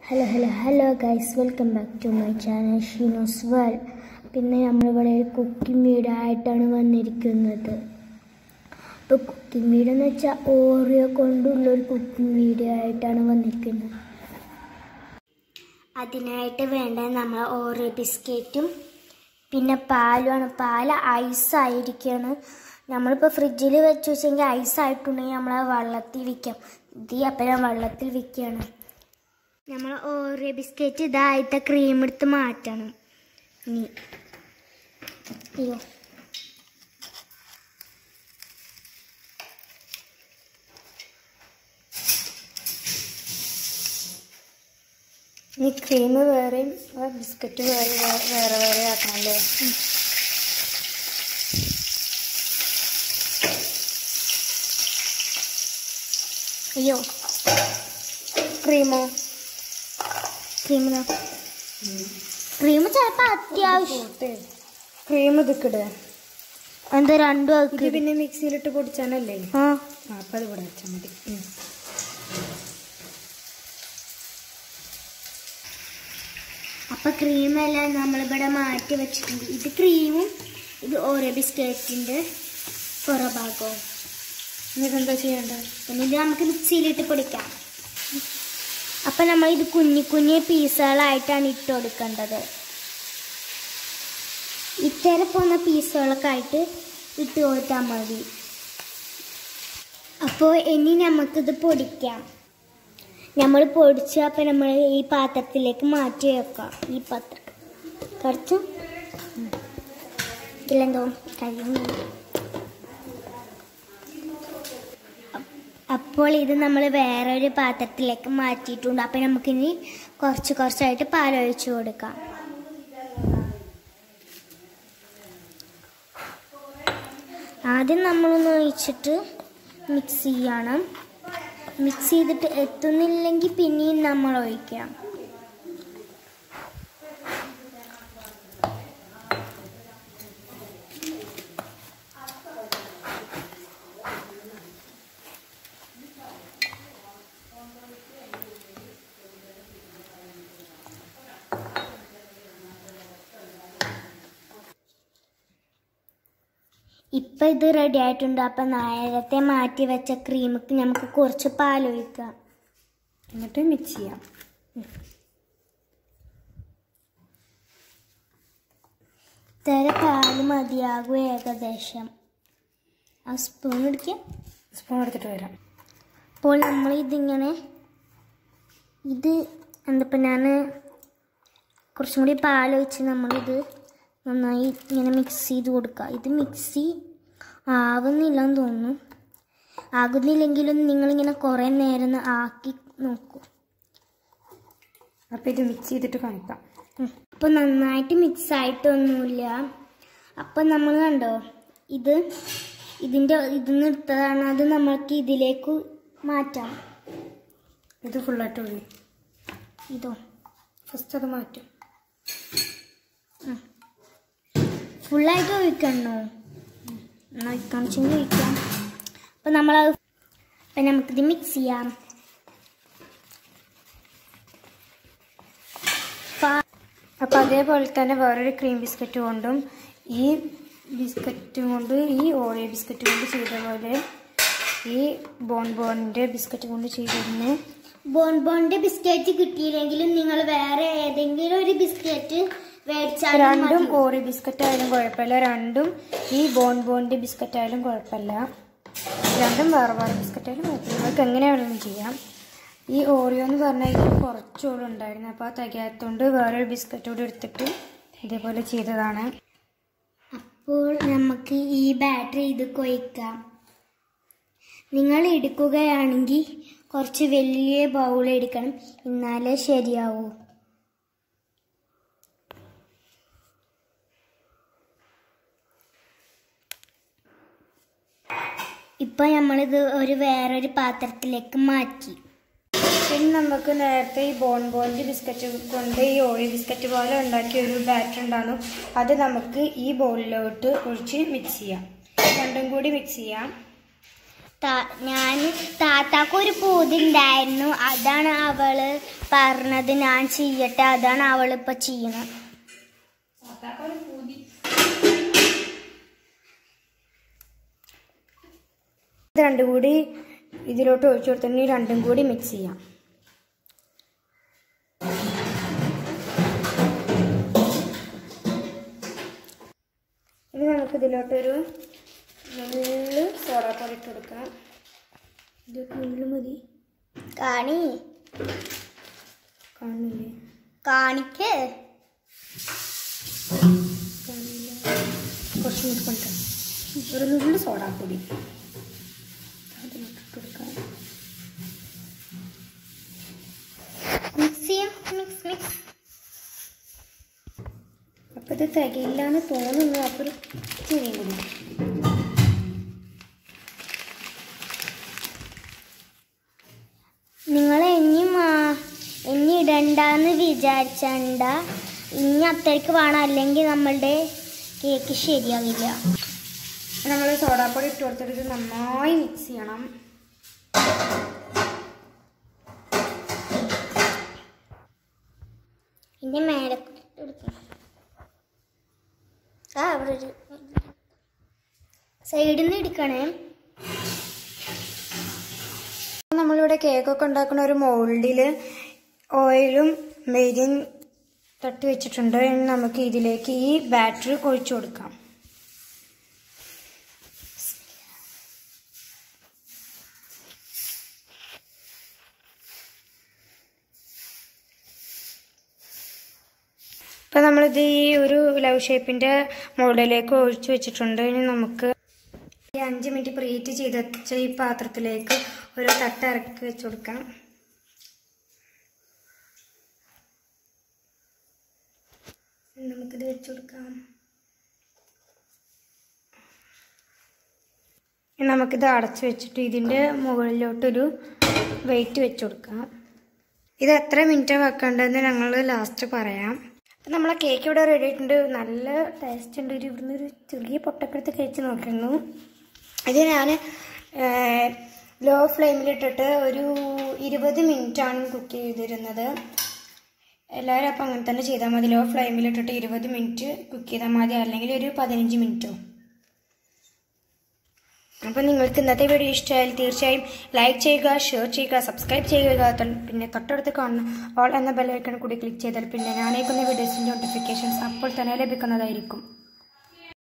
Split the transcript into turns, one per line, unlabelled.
Hello hello hello guys welcome back to my channel Sheeno's world പിന്നെ നമ്മളിവിടെ ഒരു cooking video ആയിട്ടാണ് വന്നിരിക്കുന്നത് അപ്പോൾ കുക്കിംഗ് വീഡിയോ എന്ന് വെച്ചാൽ ഓറിയോ കൊണ്ടുള്ള ഒരു കുക്കിംഗ് വീഡിയോ ആയിട്ടാണ് വന്നിരിക്കുന്നത് അതിനായിട്ട് വേണ്ട നമ്മൾ ഓറിയോ ബിസ്ക്കറ്റും പിന്നെ പാലുമാണ് പാല് ഐസായിരിക്കുകയാണ് നമ്മളിപ്പോൾ ഫ്രിഡ്ജിൽ വെച്ച് വെച്ചെങ്കിൽ ഐസായിട്ടുണ്ടെങ്കിൽ നമ്മൾ വെള്ളത്തിൽ വിൽക്കാം ഇത് അപ്പം ഞാൻ വെള്ളത്തിൽ വിൽക്കുകയാണ് നമ്മൾ ഓറിയോ ബിസ്ക്കറ്റ് ഇതായിട്ട് ക്രീം എടുത്ത് മാറ്റണം ഇനി അയ്യോ
ഈ ക്രീം വേറെയും ബിസ്ക്കറ്റ് വേറെ വേറെ വേറെ ആക്കണല്ലേ
അയ്യോ
ക്രീമോ
ക്രീം ക്രീം ചിലപ്പോൾ അത്യാവശ്യം
ക്രീം ഇതൊക്കെ
എന്താ രണ്ടും
ഇത്
ആക്കി
പിന്നെ മിക്സിയിലിട്ട് പൊടിച്ചാനല്ലേ
ആ
ആ അപ്പം അത് ഇവിടെ വെച്ചാൽ മതി ഉം.
അപ്പൊ ക്രീമെല്ലാം നമ്മളിവിടെ മാറ്റി വെച്ചിട്ടുണ്ട് ഇത് ക്രീമും ഇത് ഓരോ ബിസ്ക്കറ്റിന്റെ പുറഭാഗവും
ഇനി ഇതെന്താ ചെയ്യേണ്ടത്
പിന്നെ ഇത് നമുക്ക് മിക്സിയിലിട്ട് പൊടിക്കാം അപ്പൊ നമ്മൾ ഇത് കുഞ്ഞു കുഞ്ഞു പീസുകളായിട്ടാണ് ഇട്ട് കൊടുക്കേണ്ടത് ഇത്തരം പോകുന്ന പീസുകളൊക്കെ ആയിട്ട് ഇട്ട് കൊടുത്താൽ മതി അപ്പോൾ ഇനി നമുക്കിത് പൊടിക്കാം നമ്മൾ പൊടിച്ച് അപ്പം നമ്മൾ ഈ പാത്രത്തിലേക്ക് മാറ്റി വെക്കാം ഈ പാത്രം കുറച്ച് ഇതിലെന്തോ കഴിയുന്നു അപ്പോൾ ഇത് നമ്മൾ വേറൊരു പാത്രത്തിലേക്ക് മാറ്റിയിട്ടുണ്ട് അപ്പം നമുക്കിനി കുറച്ച് കുറച്ചായിട്ട് പാലൊഴിച്ച് കൊടുക്കാം ആദ്യം നമ്മളൊന്ന് ഒഴിച്ചിട്ട് മിക്സ് ചെയ്യണം മിക്സ് ചെയ്തിട്ട് എത്തുന്നില്ലെങ്കിൽ പിന്നെയും നമ്മൾ ഒഴിക്കാം ഇപ്പം ഇത് റെഡി ആയിട്ടുണ്ട് അപ്പം നേരത്തെ മാറ്റി വെച്ച ക്രീമിക്ക് നമുക്ക് കുറച്ച് പാലൊഴിക്കാം
എന്നിട്ട് മിക്സ് ചെയ്യാം
ഇത്ര പാല് മതിയാകും ഏകദേശം ആ സ്പൂൺ എടുക്കുക
സ്പൂൺ എടുത്തിട്ട് വരാം
അപ്പോൾ നമ്മൾ ഇതിങ്ങനെ ഇത് എന്തപ്പോൾ ഞാൻ കുറച്ചും കൂടി പാലൊഴിച്ച് നമ്മളിത് നന്നായി ഇങ്ങനെ മിക്സ് ചെയ്ത് കൊടുക്കുക ഇത് മിക്സി ആവുന്നില്ല എന്ന് തോന്നുന്നു ആകുന്നില്ലെങ്കിലും നിങ്ങളിങ്ങനെ കുറേ നേരം ഒന്ന് ആക്കി നോക്കൂ
അപ്പം ഇത് മിക്സ് ചെയ്തിട്ട് കാണിക്കാം
അപ്പോൾ നന്നായിട്ട് മിക്സ് ആയിട്ടൊന്നുമില്ല അപ്പം നമ്മൾ കണ്ടോ ഇത് ഇതിൻ്റെ ഇത് നിർത്തതാണ് അത് നമ്മൾക്ക് ഇതിലേക്ക് മാറ്റാം
ഇത് ഫുള്ളായിട്ട് ഒഴി
ഇതോ
ഫസ്റ്റ് അത് മാറ്റും
ഫുള്ളായിട്ട് ഒഴിക്കണോ എന്നാൽ ഒഴിക്കാൻ വെച്ചെങ്കിൽ ഒഴിക്കാം അപ്പം നമ്മൾ അപ്പം നമുക്കിത് മിക്സ് ചെയ്യാം ഫ-
അപ്പം അതേപോലെ തന്നെ വേറൊരു ക്രീം ബിസ്ക്കറ്റ് കൊണ്ടും ഈ ബിസ്ക്കറ്റ് കൊണ്ട് ഈ ഓറിയോ ബിസ്ക്കറ്റ് കൊണ്ട് ചെയ്ത പോലെ ഈ ബോൺ ബോണിൻ്റെ ബിസ്ക്കറ്റ് കൊണ്ട് ചെയ്തിരുന്നു
ബോൺ ബോണിന്റെ ബിസ്ക്കറ്റ് കിട്ടിയില്ലെങ്കിലും നിങ്ങൾ വേറെ ഏതെങ്കിലും ഒരു ബിസ്ക്കറ്റ് മേടിച്ചാലും
രണ്ടും
മതി.
ഓറിയോ ബിസ്ക്കറ്റ് ആയാലും കുഴപ്പമില്ല രണ്ടും ഈ ബോൺ ബോണിൻ്റെ ബിസ്ക്കറ്റ് ആയാലും കുഴപ്പമില്ല രണ്ടും വേറെ വേറെ ബിസ്ക്കറ്റ് ആയാലും കുഴപ്പമില്ല നിങ്ങൾക്ക് എങ്ങനെ വേണമെങ്കിലും ചെയ്യാം ഈ ഓറിയോ എന്ന് പറഞ്ഞാൽ ഇതിൽ കുറച്ചോളം ഉണ്ടായിരുന്നു അപ്പോൾ ആ തികയാത്തതുകൊണ്ട് വേറൊരു ബിസ്ക്കറ്റ് കൂടി എടുത്തിട്ട് ഇതേപോലെ ചെയ്തതാണ്
അപ്പോൾ നമുക്ക് ഈ ബാറ്ററി ഇത് കൊയ്ക്കാം നിങ്ങൾ എടുക്കുകയാണെങ്കിൽ കുറച്ച് വലിയ ബൗൾ എടുക്കണം എന്നാലേ ശരിയാവൂ ഇപ്പൊ നമ്മളിത് ഒരു വേറൊരു പാത്രത്തിലേക്ക് മാറ്റി
പിന്നെ നമുക്ക് നേരത്തെ ഈ ബോൺ ബോണിൻ്റെ ബിസ്ക്കറ്റ് കൊണ്ട് ഈ ഓറിയോ ബിസ്ക്കറ്റ് പോലെ ഉണ്ടാക്കിയ ഒരു ബാറ്റർ ഉണ്ടായിരുന്നു അത് നമുക്ക് ഈ ബൗളിലോട്ട് ഒഴിച്ച് മിക്സ് ചെയ്യാം രണ്ടും കൂടി മിക്സ് ചെയ്യാം
ഞാൻ താത്താക്ക് ഒരു പൂതി ഉണ്ടായിരുന്നു അതാണ് അവള് പറഞ്ഞത് ഞാൻ ചെയ്യട്ടെ അതാണ് അവൾ ഇപ്പൊ ചെയ്യണത്
ഇത് രണ്ടും കൂടി ഇതിലോട്ട് ഒഴിച്ചു കൊടുത്തിട്ട് ഈ രണ്ടും കൂടി മിക്സ് ചെയ്യാം ഇനി നമുക്ക് ഇതിലോട്ടൊരു നുള്ളു സോഡാപ്പൊടി ഇട്ട് കൊടുക്കാം ഇത് നുള്ളു മതി
കാണി
കാണുന്നില്ലേ
കാണിക്ക്
കാണില്ല കുറച്ച് നിൽക്കണ്ട ഒരു നുള്ളു സോഡാപ്പൊടി അതിലോട്ട് ഇട്ട് കൊടുക്കാം
മിക്സ് ചെയ്യാം മിക്സ് മിക്സ്
അപ്പം ഇത് തികയില്ലാന്ന് തോന്നുന്നു അപ്പോൾ ഒരു ചെറിയ കൂടി
നിങ്ങൾ ഇനി മാ- ഇനി ഇടണ്ടെന്ന് വിചാരിച്ചണ്ട ഇനി അത്രയ്ക്ക് വേണം അല്ലെങ്കിൽ നമ്മളുടെ കേക്ക് ശരിയാവില്ല
നമ്മൾ സോഡാപ്പൊടി ഇട്ട് കൊടുത്തിട്ട് ഇത് നന്നായി മിക്സ് ചെയ്യണം
ഇനി മേലെ എടുക്കണം ആ അവിടെ ഒരു സൈഡിൽ നിന്ന് എടുക്കണേ
നമ്മളിവിടെ കേക്കൊക്കെ ഉണ്ടാക്കുന്ന ഒരു മോൾഡിൽ ഓയിലും മെയ്തും തട്ടി വെച്ചിട്ടുണ്ട് ഇനി നമുക്ക് ഇതിലേക്ക് ഈ ബാറ്ററി ഒഴിച്ചു കൊടുക്കാം ഇപ്പം നമ്മളിത് ഈ ഒരു ലവ് ഷേപ്പിൻ്റെ മോൾഡിലേക്ക് ഒഴിച്ചു വെച്ചിട്ടുണ്ട് ഇനി നമുക്ക് ഈ അഞ്ച് മിനിറ്റ് പ്രീറ്റ് ചെയ്ത് വെച്ച ഈ പാത്രത്തിലേക്ക് ഒരു തട്ട ഇറക്കി വെച്ച് കൊടുക്കാം ഇനി നമുക്കിത് വെച്ച് കൊടുക്കാം ഇനി നമുക്കിത് അടച്ചു വെച്ചിട്ട് ഇതിൻ്റെ മുകളിലോട്ടൊരു വെയിറ്റ് വെച്ച് കൊടുക്കാം ഇത് എത്ര മിനിറ്റ് വെക്കേണ്ടതെന്ന് ഞങ്ങൾ ലാസ്റ്റ് പറയാം അപ്പം നമ്മളെ കേക്ക് ഇവിടെ റെഡി ആയിട്ടുണ്ട് നല്ല ടേസ്റ്റ് ഉണ്ട് ഒരു ഇവിടുന്ന് ഒരു ചെറിയ പൊട്ടക്കെടുത്ത് കഴിച്ച് നോക്കുന്നു ഇത് ഞാൻ ലോ ഫ്ലെയിമിലിട്ടിട്ട് ഒരു ഇരുപത് മിനിറ്റാണ് കുക്ക് ചെയ്തിരുന്നത് എല്ലാവരും അപ്പം അങ്ങനെ തന്നെ ചെയ്താൽ മതി ലോ ഫ്ലെയിമിലിട്ടിട്ട് ഇരുപത് മിനിറ്റ് കുക്ക് ചെയ്താൽ മതി അല്ലെങ്കിൽ ഒരു പതിനഞ്ച് മിനിറ്റോ അപ്പം നിങ്ങൾക്ക് ഇന്നത്തെ വീഡിയോ ഇഷ്ടമായാൽ തീർച്ചയായും ലൈക്ക് ചെയ്യുക ഷെയർ ചെയ്യുക സബ്സ്ക്രൈബ് ചെയ്യുക തൊ- പിന്നെ തൊട്ടടുത്ത് കാണുന്ന ഓൾ എന്ന ബെല്ലൈക്കൺ കൂടി ക്ലിക്ക് ചെയ്താൽ പിന്നെ ഞാനേക്കുന്ന വീഡിയോസിൻ്റെ നോട്ടിഫിക്കേഷൻസ് അപ്പോൾ തന്നെ ലഭിക്കുന്നതായിരിക്കും